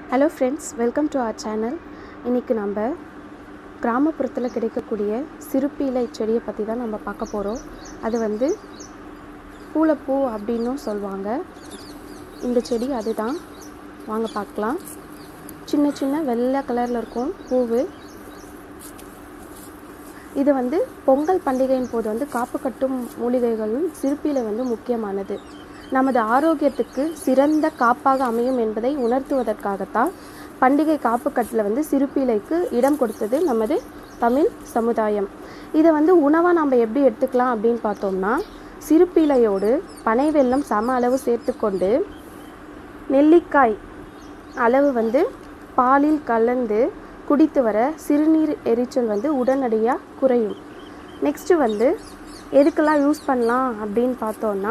hello friends welcome to our channel இன்றைக்கி நம்ம கிராமப்புறத்தில் கிடைக்கக்கூடிய சிறுப்பீலை செடியை பற்றி தான் நம்ம பார்க்க போகிறோம் அது வந்து பூளைப்பூ அப்படின்னும் சொல்லுவாங்க இந்த செடி அதுதான் வாங்க பார்க்கலாம் சின்ன சின்ன வெள்ளை கலரில் இருக்கும் பூவு இது வந்து பொங்கல் பண்டிகையின் போது வந்து காப்பு கட்டும் மூலிகைகளும் சிறுப்பீலை வந்து முக்கியமானது நமது ஆரோக்கியத்துக்கு சிறந்த காப்பாக அமையும் என்பதை உணர்த்துவதற்காகத்தான் பண்டிகை காப்புக்கட்டில் வந்து சிறுப்பீலைக்கு இடம் கொடுத்தது நமது தமிழ் சமுதாயம் இதை வந்து உணவாக நம்ம எப்படி எடுத்துக்கலாம் அப்படின்னு பார்த்தோம்னா சிறுப்பீலையோடு பனை வெல்லம் சம அளவு சேர்த்துக்கொண்டு நெல்லிக்காய் அளவு வந்து பாலில் கலந்து குடித்து வர சிறுநீர் எரிச்சல் வந்து உடனடியாக குறையும் நெக்ஸ்ட்டு வந்து எதுக்கெல்லாம் யூஸ் பண்ணலாம் அப்படின்னு பார்த்தோன்னா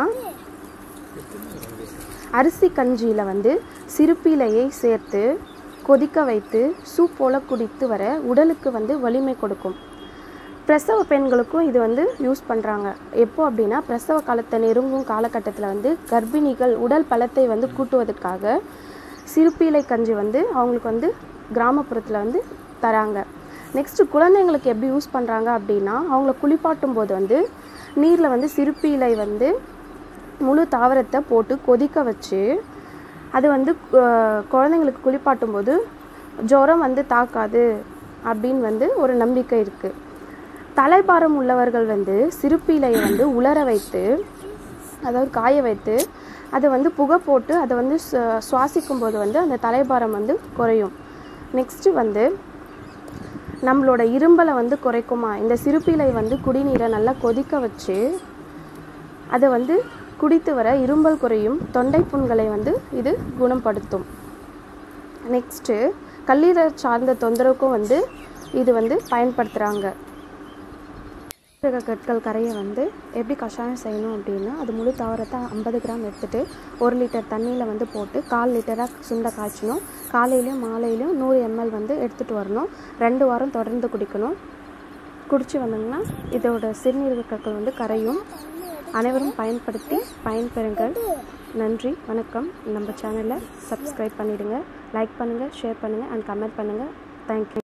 அரிசி கஞ்சியில் வந்து சிறுப்பீலையை சேர்த்து கொதிக்க வைத்து சூப் போல் குடித்து வர உடலுக்கு வந்து வலிமை கொடுக்கும் பிரசவ பெண்களுக்கும் இது வந்து யூஸ் பண்ணுறாங்க எப்போ அப்படின்னா பிரசவ காலத்தை நெருங்கும் காலகட்டத்தில் வந்து கர்ப்பிணிகள் உடல் பலத்தை வந்து கூட்டுவதற்காக சிறுப்பீலை கஞ்சி வந்து அவங்களுக்கு வந்து கிராமப்புறத்தில் வந்து தராங்க நெக்ஸ்ட்டு குழந்தைங்களுக்கு எப்படி யூஸ் பண்ணுறாங்க அப்படின்னா அவங்கள குளிப்பாட்டும் போது வந்து நீரில் வந்து சிறுப்பீலை வந்து முழு தாவரத்தை போட்டு கொதிக்க வச்சு அது வந்து அஹ், குழந்தைங்களுக்கு குளிப்பாட்டும் போது ஜுரம் வந்து தாக்காது அப்படின்னு வந்து ஒரு நம்பிக்கை இருக்குது தலைபாரம் உள்ளவர்கள் வந்து சிறுப்பீலையை வந்து உலர வைத்து அதாவது காய வைத்து அதை வந்து புகை போட்டு அதை வந்து சு- சுவாசிக்கும் போது வந்து அந்த தலைபாரம் வந்து குறையும் நெக்ஸ்ட்டு வந்து நம்மளோட இரும்பலை வந்து குறைக்குமா இந்த சிறுப்பீலை வந்து குடிநீரை நல்லா கொதிக்க வச்சு அதை வந்து குடித்து வர இரும்பல் குறையும் தொண்டை புண்களை வந்து இது குணப்படுத்தும் நெக்ஸ்ட்டு கல்லீரல் சார்ந்த தொந்தரவுக்கும் வந்து இது வந்து பயன்படுத்துகிறாங்க சீரக கற்கள் கரையை வந்து எப்படி கஷாயம் செய்யணும் அப்படின்னா அது முழு தாவரத்தை ஐம்பது கிராம் எடுத்துட்டு ஒரு லிட்டர் தண்ணியில் வந்து போட்டு கால் லிட்டராக சுண்ட காய்ச்சணும் காலையிலையும் மாலையிலையும் நூறு எம்எல் வந்து எடுத்துகிட்டு வரணும் ரெண்டு வாரம் தொடர்ந்து குடிக்கணும் குடிச்சு வந்தோம்னா இதோட சிறுநீரக கற்கள் வந்து கரையும் அனைவரும் பயன்படுத்தி பயன்பெறுங்கள் நன்றி வணக்கம் நம்ம சேனலை சப்ஸ்கிரைப் பண்ணிவிடுங்க லைக் பண்ணுங்கள் ஷேர் பண்ணுங்கள் அண்ட் கமெண்ட் பண்ணுங்கள் தேங்க்யூ